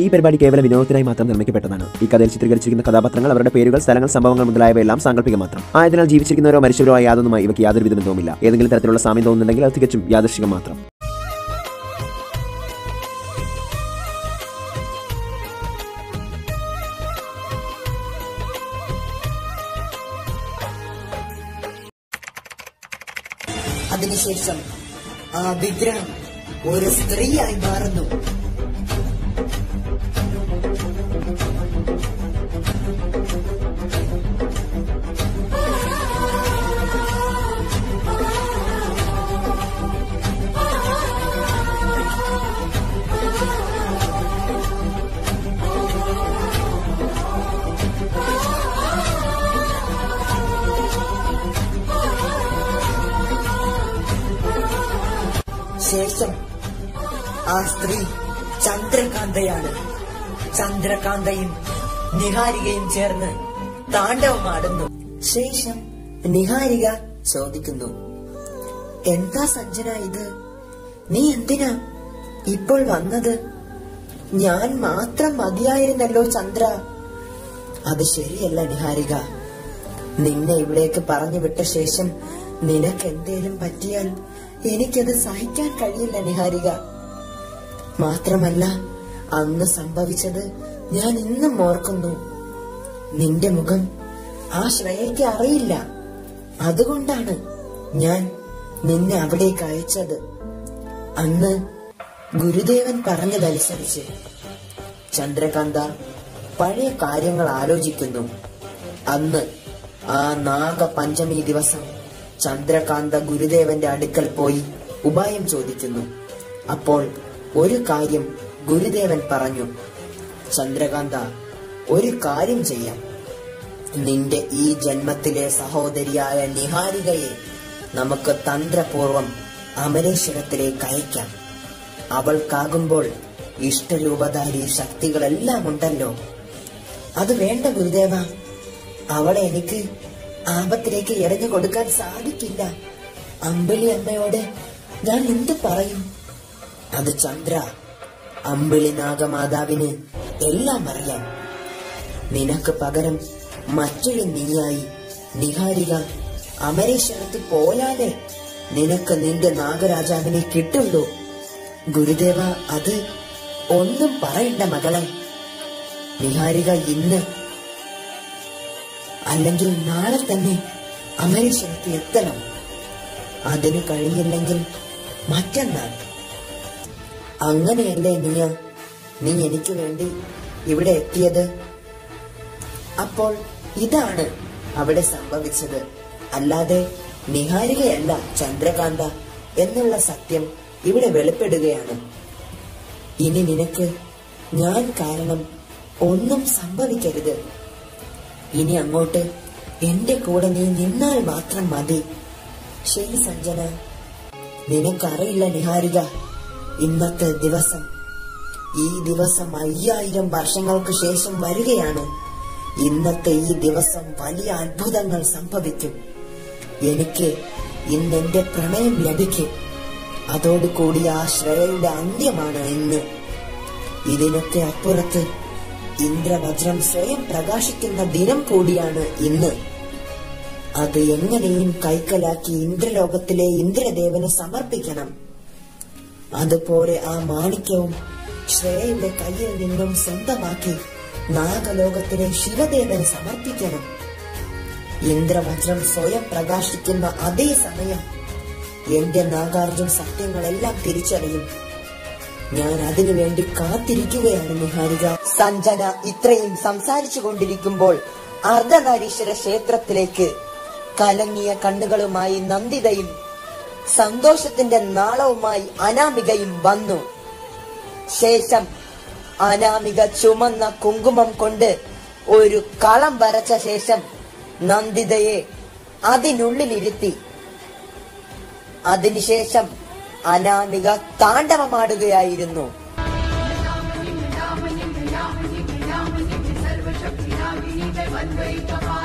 ഈ പരിപാടി കേവലം വിനോദത്തിനായി മാത്രം നിർമ്മിക്കപ്പെട്ടതാണ് ഈ കഥയിൽ ചിത്രീകരിച്ചിരിക്കുന്ന കഥാപാത്രങ്ങൾ അവരുടെ പേരുകൾ സ്ഥലങ്ങൾ സംഭവങ്ങൾ മുതലായവയെല്ലാം സാങ്കല്പികം മാത്രം ആയതിനാൽ ജീവിച്ചിരിക്കുന്നവരോ മരിച്ചവരോ ആയ യാതൊന്നുമായി ഇവയ്ക്ക് യാതൊരു വിധ ബന്ധവുമില്ല ഏതെങ്കിലും തരത്തിലുള്ള സാമ്യം തോന്നുന്നുണ്ടെങ്കിൽ അത് തികച്ചും യാദൃശികം മാത്രം അതിനുശേഷം ആ വിഗ്രഹം ഒരു സ്ത്രീയായി മാറുന്നു ശേഷം ആ സ്ത്രീ ചന്ദ്രകാന്തയാണ് ചന്ദ്രകാന്തയും നിഹാരികയും ചേർന്ന് താണ്ഡവമാടുന്നു ശേഷം നിഹാരിക ചോദിക്കുന്നു എന്താ സഞ്ജന ഇത് നീ എന്തിനാ ഇപ്പോൾ വന്നത് ഞാൻ മാത്രം മതിയായിരുന്നല്ലോ ചന്ദ്ര അത് ശരിയല്ല നിഹാരിക നിന്നെ ഇവിടേക്ക് പറഞ്ഞു വിട്ട ശേഷം നിനക്ക് എന്തേലും പറ്റിയാൽ എനിക്കത് സഹിക്കാൻ കഴിയില്ല നിഹാരിക മാത്രമല്ല അന്ന് സംഭവിച്ചത് ഞാൻ ഇന്നും ഓർക്കുന്നു നിന്റെ മുഖം ആ ശ്രേയയ്ക്ക് അറിയില്ല അതുകൊണ്ടാണ് ഞാൻ നിന്നെ അവിടേക്ക് അയച്ചത് അന്ന് ഗുരുദേവൻ പറഞ്ഞതനുസരിച്ച് ചന്ദ്രകാന്ത പഴയ കാര്യങ്ങൾ ആലോചിക്കുന്നു അന്ന് ആ നാഗപഞ്ചമി ദിവസം ചന്ദ്രകാന്ത ഗുരുദേവന്റെ അടുക്കൽ പോയി ഉപായം ചോദിക്കുന്നു അപ്പോൾ ഒരു കാര്യം ഗുരുദേവൻ പറഞ്ഞു ചന്ദ്രകാന്ത ഒരു കാര്യം ചെയ്യാം നിന്റെ ഈ ജന്മത്തിലെ സഹോദരിയായ നിഹാരികയെ നമുക്ക് തന്ത്രപൂർവം അമരേശ്വരത്തിലേക്ക് അയക്കാം അവൾക്കാകുമ്പോൾ ഇഷ്ടരൂപധാരി ശക്തികളെല്ലാം ഉണ്ടല്ലോ അത് വേണ്ട ഗുരുദേവ അവളെ എനിക്ക് ആപത്തിലേക്ക് എറിഞ്ഞു കൊടുക്കാൻ സാധിക്കില്ല അമ്പിളി അമ്മയോട് ഞാൻ എന്ത് പറയും അത് ചന്ദ്ര അമ്പിളി നാഗമാതാവിന് എല്ലാം അറിയാം നിനക്ക് പകരം മറ്റൊരു നീയായി നിഹാരിക അമരേശ്വരത്ത് പോയാലേ നിനക്ക് നിന്റെ നാഗരാജാവിനെ കിട്ടുള്ളൂ ഗുരുദേവ അത് ഒന്നും പറയണ്ട മകളെ നിഹാരിക ഇന്ന് അല്ലെങ്കിൽ നാളെ തന്നെ അമരേശ്വരത്ത് എത്തണം അതിന് കഴിയില്ലെങ്കിൽ മറ്റന്നാൾ അങ്ങനെയല്ലേ നീയ നീ എനിക്ക് വേണ്ടി ഇവിടെ എത്തിയത് അപ്പോൾ ഇതാണ് അവിടെ സംഭവിച്ചത് അല്ലാതെ നിഹാരികയല്ല ചന്ദ്രകാന്ത എന്നുള്ള സത്യം ഇവിടെ വെളിപ്പെടുകയാണ് ഇനി നിനക്ക് ഞാൻ കാരണം ഒന്നും സംഭവിക്കരുത് ഇനി അങ്ങോട്ട് എന്റെ കൂടെ നീ നിന്നാൽ മാത്രം മതി ശരി സഞ്ജന നിനക്കറിയില്ല നിഹാരിക ഇന്നത്തെ ദിവസം ഈ ദിവസം അയ്യായിരം വർഷങ്ങൾക്ക് ശേഷം വരികയാണ് ഇന്നത്തെ ഈ ദിവസം വലിയ അത്ഭുതങ്ങൾ സംഭവിക്കും എനിക്ക് ഇന്ന് എന്റെ പ്രണയം ലഭിക്കും അതോടുകൂടി ആ ശ്രേയയുടെ അന്ത്യമാണ് ഇന്ന് ഇതിനൊക്കെ അപ്പുറത്ത് ഇന്ദ്രവജ്രം സ്വയം പ്രകാശിക്കുന്ന ദിനം കൂടിയാണ് ഇന്ന് അത് എങ്ങനെയും കൈക്കലാക്കി ഇന്ദ്രലോകത്തിലെ ഇന്ദ്രദേവന് സമർപ്പിക്കണം അതുപോലെ ആ മാണിക്യവും ശ്രേയയുടെ കയ്യിൽ നിന്നും സ്വന്തമാക്കി നാഗലോകത്തിലെ ശിവദേവന് സമർപ്പിക്കണം ഇന്ദ്രവജ്രം സ്വയം പ്രകാശിക്കുന്ന അതേ സമയം എന്റെ നാഗാർജുൻ സത്യങ്ങളെല്ലാം തിരിച്ചറിയും ഞാൻ അതിനു വേണ്ടി കാത്തിരിക്കുകയാണ് നിഹാരിക സഞ്ജന ഇത്രയും സംസാരിച്ചു കൊണ്ടിരിക്കുമ്പോൾ അർദ്ധനാരീശ്വര ക്ഷേത്രത്തിലേക്ക് കലങ്ങിയ കണ്ണുകളുമായി നന്ദിതയും സന്തോഷത്തിന്റെ നാളവുമായി അനാമികയും വന്നു ശേഷം അനാമിക ചുമന്ന കുങ്കുമം കൊണ്ട് ഒരു കളം വരച്ച ശേഷം നന്ദിതയെ അതിനുള്ളിലിരുത്തി അതിനുശേഷം അനാമിക താണ്ഡവമാടുകയായിരുന്നു सर्वशक्ति नामिनी वै वन्वै